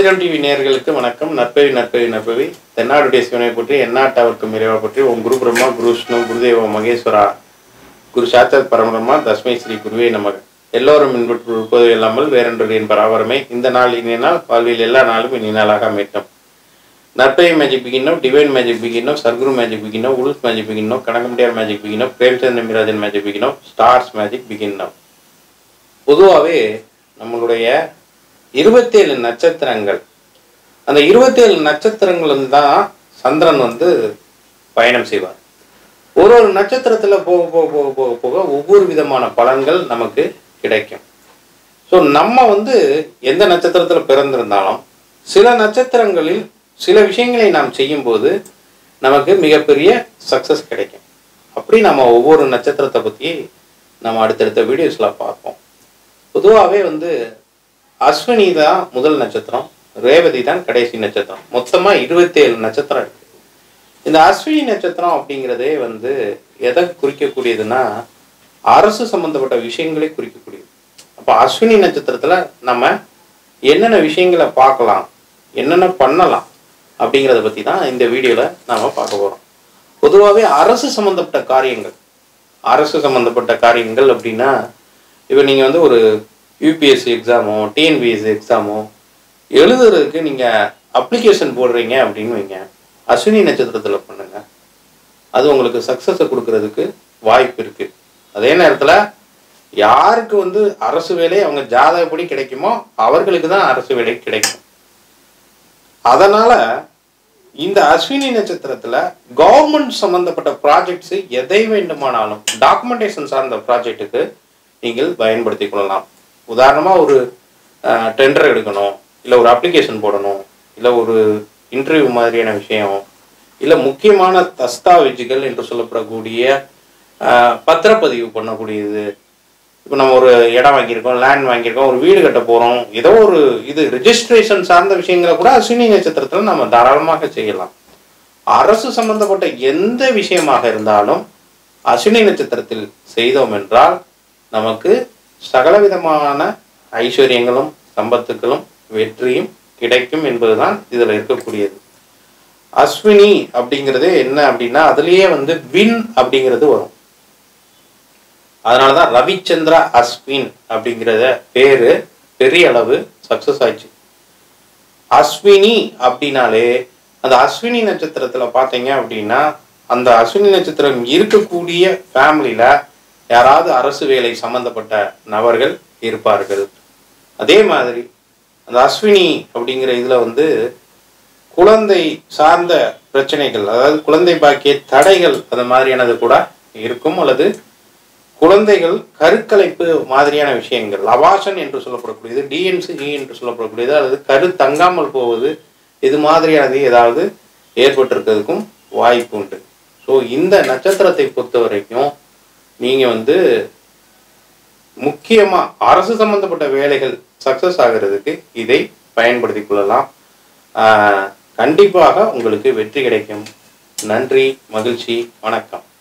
அமிர்தம் டிவி நேயர்களுக்கு வணக்கம் நற்பவி நற்பவி நற்பவி தென்னாடுடைய சிவனை பற்றி எந்நாட்டவர்க்கும் இறைவா பற்றி உன் குரு பிரம்மா குரு விஷ்ணு குருதேவ மகேஸ்வரா குரு சாட்சாத் பரமரமா தஸ்மை ஸ்ரீ குருவே நமக எல்லோரும் இன்புற்று இருப்பது இல்லாமல் வேறொன்று என் பராபரமே இந்த நாள் இனிய நாள் வாழ்வில் எல்லா நாளும் இனி நாளாக அமையட்டும் நற்பை மேஜிக் பிகினோ டிவைன் மேஜிக் பிகினோ சர்க்குரு மேஜிக் பிகினோ உல்ஸ் மேஜிக் பிகினோ கனகமுடியார் மேஜிக் பிகினோ பிரேம்சந்த் நம்பிராஜன் மேஜிக் பிகினோ ஸ்டார்ஸ் மேஜிக் பிகினோ பொதுவாகவே நம்மளுடைய இருபத்தேழு நட்சத்திரங்கள் அந்த இருபத்தேழு நட்சத்திரங்கள் தான் சந்திரன் வந்து பயணம் செய்வார் ஒரு ஒரு நட்சத்திரத்தில் போக போக போக போக போக ஒவ்வொரு விதமான பலன்கள் நமக்கு கிடைக்கும் ஸோ நம்ம வந்து எந்த நட்சத்திரத்தில் பிறந்திருந்தாலும் சில நட்சத்திரங்களில் சில விஷயங்களை நாம் செய்யும்போது நமக்கு மிகப்பெரிய சக்ஸஸ் கிடைக்கும் அப்படி நம்ம ஒவ்வொரு நட்சத்திரத்தை பற்றி நம்ம அடுத்தடுத்த வீடியோஸில் பார்ப்போம் பொதுவாகவே வந்து அஸ்வினி தான் முதல் நட்சத்திரம் ரேவதி தான் கடைசி நட்சத்திரம் மொத்தமாக இருபத்தேழு நட்சத்திரம் இருக்கு இந்த அஸ்வினி நட்சத்திரம் அப்படிங்கிறதே வந்து எதை குறிக்கக்கூடியதுன்னா அரசு சம்பந்தப்பட்ட விஷயங்களை குறிக்கக்கூடியது அப்போ அஸ்வினி நட்சத்திரத்தில் நம்ம என்னென்ன விஷயங்களை பார்க்கலாம் என்னென்ன பண்ணலாம் அப்படிங்கிறத பற்றி தான் இந்த வீடியோவில் நாம் பார்க்க போகிறோம் பொதுவாகவே அரசு சம்மந்தப்பட்ட காரியங்கள் அரசு சம்மந்தப்பட்ட காரியங்கள் அப்படின்னா இப்போ நீங்கள் வந்து ஒரு யூபிஎஸ்சி எக்ஸாமோ டிஎன்பிஎஸ்சி எக்ஸாமோ எழுதுறதுக்கு நீங்கள் அப்ளிகேஷன் போடுறீங்க அப்படின்னு வைங்க அஸ்வினி நட்சத்திரத்தில் பண்ணுங்க அது உங்களுக்கு சக்ஸஸை கொடுக்கறதுக்கு வாய்ப்பு இருக்குது அதே நேரத்தில் யாருக்கு வந்து அரசு வேலை அவங்க ஜாதகப்படி கிடைக்குமோ அவர்களுக்கு தான் அரசு வேலை கிடைக்கும் அதனால இந்த அஸ்வினி நட்சத்திரத்துல கவர்மெண்ட் சம்பந்தப்பட்ட ப்ராஜெக்ட்ஸ் எதை வேண்டுமானாலும் டாக்குமெண்டேஷன் சார்ந்த ப்ராஜெக்ட்டுக்கு நீங்கள் பயன்படுத்திக் கொள்ளலாம் உதாரணமா ஒரு டெண்டர் எடுக்கணும் இல்லை ஒரு அப்ளிகேஷன் போடணும் இல்லை ஒரு இன்டர்வியூ மாதிரியான விஷயம் இல்லை முக்கியமான தஸ்தாவேஜுகள் என்று சொல்லப்படக்கூடிய அஹ், பத்திரப்பதிவு பண்ணக்கூடியது இப்போ நம்ம ஒரு இடம் வாங்கியிருக்கோம் லேண்ட் வாங்கியிருக்கோம் ஒரு வீடு கட்ட போகிறோம் ஏதோ ஒரு இது ரிஜிஸ்ட்ரேஷன் சார்ந்த விஷயங்களை கூட அஸ்வினி நட்சத்திரத்தில் நம்ம தாராளமாக செய்யலாம் அரசு சம்பந்தப்பட்ட எந்த விஷயமாக இருந்தாலும் அஸ்வினி நட்சத்திரத்தில் செய்தோம் என்றால் நமக்கு சகலவிதமான ஐஸ்வர்யங்களும் சம்பத்துக்களும் வெற்றியும் கிடைக்கும் என்பதுதான் இதில் இருக்கக்கூடியது அஸ்வினி அப்படிங்கிறது என்ன அப்படின்னா அதுலேயே வந்து வின் அப்படிங்கிறது வரும் அதனால தான் ரவிச்சந்திரா அஸ்வின் அப்படிங்கிறத பேரு பெரிய அளவு சக்சஸ் ஆயிடுச்சு அஸ்வினி அப்படின்னாலே அந்த அஸ்வினி நட்சத்திரத்துல பார்த்தீங்க அப்படின்னா அந்த அஸ்வினி நட்சத்திரம் இருக்கக்கூடிய ஃபேமிலியில யாராவது அரசு வேலை சம்பந்தப்பட்ட நபர்கள் இருப்பார்கள் அதே மாதிரி அந்த அஸ்வினி அப்படிங்கிற இதுல வந்து குழந்தை சார்ந்த பிரச்சனைகள் அதாவது குழந்தை பாக்கிய தடைகள் அந்த மாதிரியானது கூட இருக்கும் அல்லது குழந்தைகள் கருக்கலைப்பு மாதிரியான விஷயங்கள் அவாஷன் என்று சொல்லப்படக்கூடியது டிஎன்சி என்று சொல்லப்படக்கூடியது அல்லது கரு தங்காமல் போவது இது மாதிரியானது ஏதாவது ஏற்பட்டிருக்கிறதுக்கும் வாய்ப்பு உண்டு ஸோ இந்த நட்சத்திரத்தை பொறுத்த வரைக்கும் நீங்கள் வந்து முக்கியமாக அரசு சம்பந்தப்பட்ட வேலைகள் சக்ஸஸ் ஆகிறதுக்கு இதை பயன்படுத்தி கொள்ளலாம் ஆஹ் கண்டிப்பாக உங்களுக்கு வெற்றி கிடைக்கும் நன்றி மகிழ்ச்சி வணக்கம்